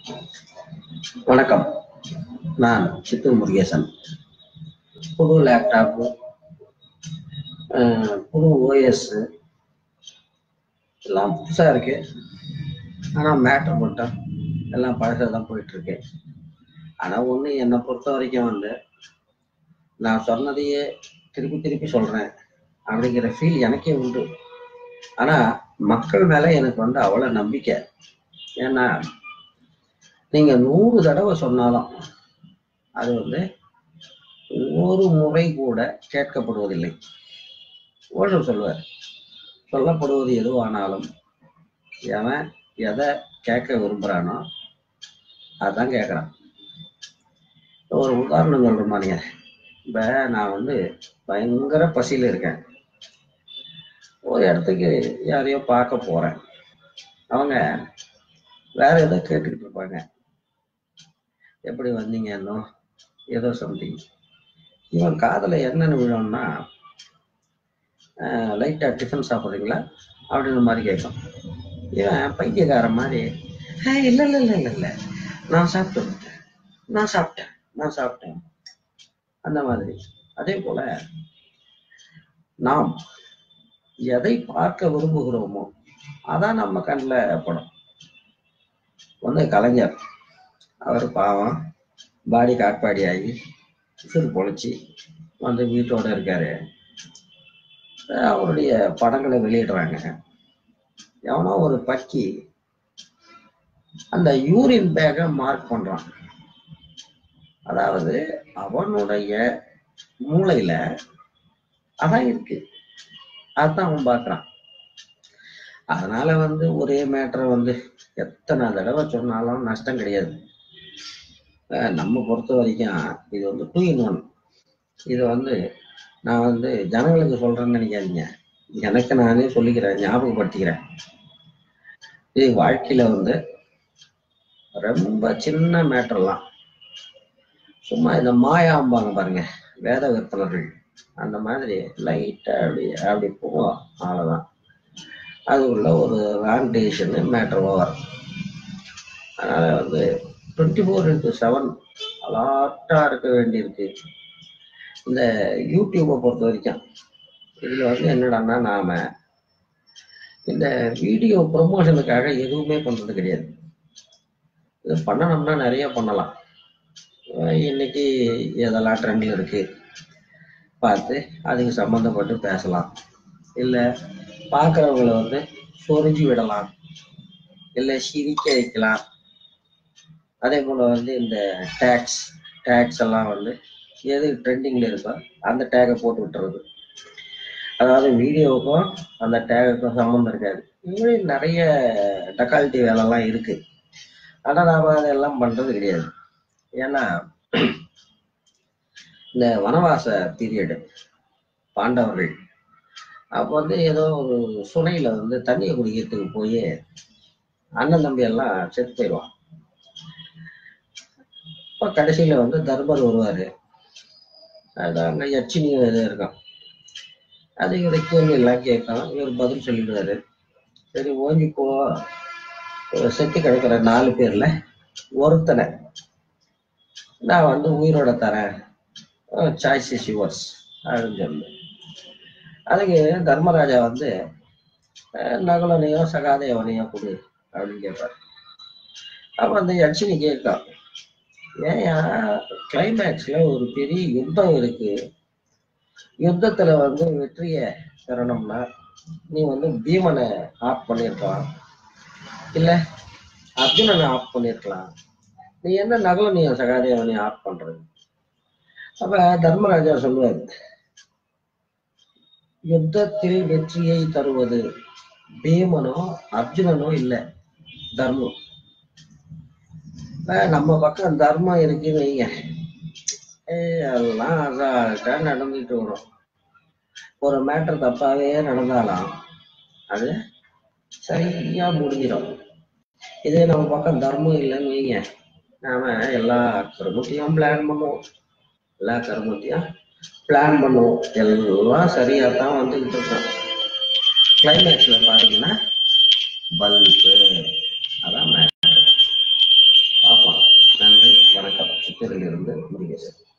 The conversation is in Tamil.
வணக்கம் நான் சித்தூர் முருகேசன் புது லேப்டாப்பு புது ஓஎஸ் எல்லாம் புதுசாக இருக்கு ஆனால் மேட்டர் மட்டும் எல்லாம் பழசாக தான் போயிட்டு இருக்கு ஆனால் ஒன்று என்னை பொறுத்த வரைக்கும் வந்து நான் சொன்னதையே திருப்பி திருப்பி சொல்கிறேன் அப்படிங்கிற ஃபீல் எனக்கே உண்டு ஆனால் மக்கள் மேலே எனக்கு வந்து அவ்வளோ நம்பிக்கை ஏன்னா நீங்க நூறு தடவை சொன்னாலும் அது வந்து ஒரு முறை கூட கேட்கப்படுவதில்லை ஓஷம் சொல்வார் சொல்லப்படுவது எதுவானாலும் எவன் எதை கேட்க விரும்புறானோ அதான் கேட்குறான் ஒரு உதாரணம் சொல்ற மாதிரிங்க இப்போ நான் வந்து பயங்கர பசியில் இருக்கேன் ஒரு இடத்துக்கு யாரையோ பார்க்க போறேன் அவங்க வேற ஏதோ கேட்டுக்கிட்டு இருப்பாங்க எப்படி வந்தீங்க இன்னும் ஏதோ சம்திங் இவன் காதில் என்னென்னு விழும்னா லைட்டாக டிஃபன் சாப்பிட்றீங்களா அப்படின்ற மாதிரி கேட்கும் இவன் பைத்தியக்காரன் மாதிரி "ஆ, இல்லை இல்லை இல்லை இல்லை இல்லை நான் சாப்பிட்டு வந்துட்டேன் நான் சாப்பிட்டேன் நான் சாப்பிட்டேன் அந்த மாதிரி அதே போல நாம் எதை பார்க்க விரும்புகிறோமோ அதான் நம்ம கண்ணில் படும் வந்து கலைஞர் அவர் பாவம் பாடி காட்பாடி ஆகி சிறு பொழைச்சி வந்து வீட்டோட இருக்காரு அஹ் அவருடைய படங்களை வெளியிடுறாங்க எவனோ ஒரு பக்கி அந்த யூரின் பேக்கை மார்க் பண்றான் அதாவது அவனுடைய மூளையில அதான் இருக்கு அதான் அவன் பார்க்கறான் அதனால வந்து ஒரே மேட்டரை வந்து எத்தனை தடவை சொன்னாலும் நஷ்டம் கிடையாது அஹ் நம்ம பொறுத்த வரைக்கும் இது வந்து டூ இன் ஒன் இது வந்து நான் வந்து ஜனங்களுக்கு சொல்றேன்னு நினைக்காதீங்க எனக்கு நானே சொல்லிக்கிறேன் ஞாபகப்படுத்திக்கிறேன் இது வாழ்க்கையில வந்து ரொம்ப சின்ன மேட்டர்லாம் சும்மா இந்த மாயாம்பாங்க பாருங்க வேத விற்பனர்கள் அந்த மாதிரி லைட்டா அப்படி அப்படி போவோம் அவ்வளவுதான் அதுக்குள்ள ஒரு ராங் டெசிஷன் மேட்டர் ஓவர் அதனால வந்து டுவெண்ட்டி ஃபோர் இன்ட்டு செவன் அலாட்டா இருக்க வேண்டியிருக்கு இந்த யூடியூப்பை பொறுத்த வரைக்கும் இதுல வந்து என்னடான்னா நாம இந்த வீடியோ ப்ரொமோஷனுக்காக எதுவுமே பண்றது கிடையாது இது பண்ணணும்னா நிறைய பண்ணலாம் அஹ் இன்னைக்கு எதெல்லாம் ட்ரெண்டில் இருக்கு பார்த்து அதுக்கு சம்மந்தப்பட்டு பேசலாம் இல்லை பார்க்குறவங்கள வந்து சொரிஞ்சு விடலாம் இல்லை சிரிக்க வைக்கலாம் அதே போல் வந்து இந்த டேக்ஸ் டேக்ஸ் எல்லாம் வந்து எது ட்ரெண்டிங்கில் இருக்கோ அந்த டேகை போட்டு விட்டுறது அதாவது வீடியோவுக்கும் அந்த டேகுக்கும் சம்மந்தம் இருக்காது இப்படி நிறைய டக்காலிட்டி வேலைலாம் இருக்கு ஆனால் நாம் அதெல்லாம் பண்ணுறது கிடையாது ஏன்னா இந்த வனவாச பீரியடு பாண்டவர்கள் அப்போ வந்து ஏதோ ஒரு சுனையில வந்து தண்ணியை குடிக்கிறதுக்கு போய் அண்ணன் தம்பி எல்லாம் செத்து போயிடுவான் இப்போ கடைசியில வந்து தர்மர் வருவாரு அது அங்க யட்சினி இது இருக்கும் அது இவரை கேள்வி எல்லாம் கேட்கும் இவர் பதில் சொல்லிடுவாரு சரி ஓஞ்சி போ இவர் செத்து கிடக்கிற நாலு பேர்ல ஒருத்தனை நான் வந்து உயிரோட தரேன் சாய்ஸ் இஸ் யுவர்ஸ் அப்படின்னு சொல்லு அதுக்கு தர்மராஜா வந்து அஹ், நகுலனையோ சகாதேவனையோ கொடு அப்படின்னு கேட்பார் அப்ப அந்த யட்சினி கேட்கும் ஏன் கிளைமேக்ஸ்ல ஒரு பெரிய யுத்தம் இருக்கு யுத்தத்துல வந்து வெற்றியை பெறணும்னா நீ வந்து பீமனை ஆஃப் பண்ணியிருக்கலாம் இல்ல அர்ஜுனனை ஆஃப் பண்ணியிருக்கலாம் நீ என்ன நகுலனையும் சகாதேவனையும் ஆஃப் பண்றது அப்ப தர்மராஜா சொல்லுவாரு யுத்தத்தில் வெற்றியை தருவது பீமனோ அர்ஜுனனோ இல்ல தர்மம் அஹ் நம்ம பக்கம் தர்மம் இருக்குன்னு வைங்க ஏய், எல்லாம் அசால்ட்டா நடந்துட்டு வரும் ஒரு மேட்டர் தப்பாவே நடந்தாலும் அது சரியா முடிஞ்சிடும் இதே நம்ம பக்கம் தர்மம் இல்லைன்னு வைங்க நாம எல்லா கருமத்தையும் பிளான் பண்ணுவோம் எல்லா கருமத்தையும் பிளான் பண்ணுவோம் எல்லாம் சரியா தான் வந்துகிட்டு இருக்கோம் கிளைமேக்ஸ்ல பாத்தீங்கன்னா பல்பு அதான் matter. சித்தரிலிருந்து முருகேசன்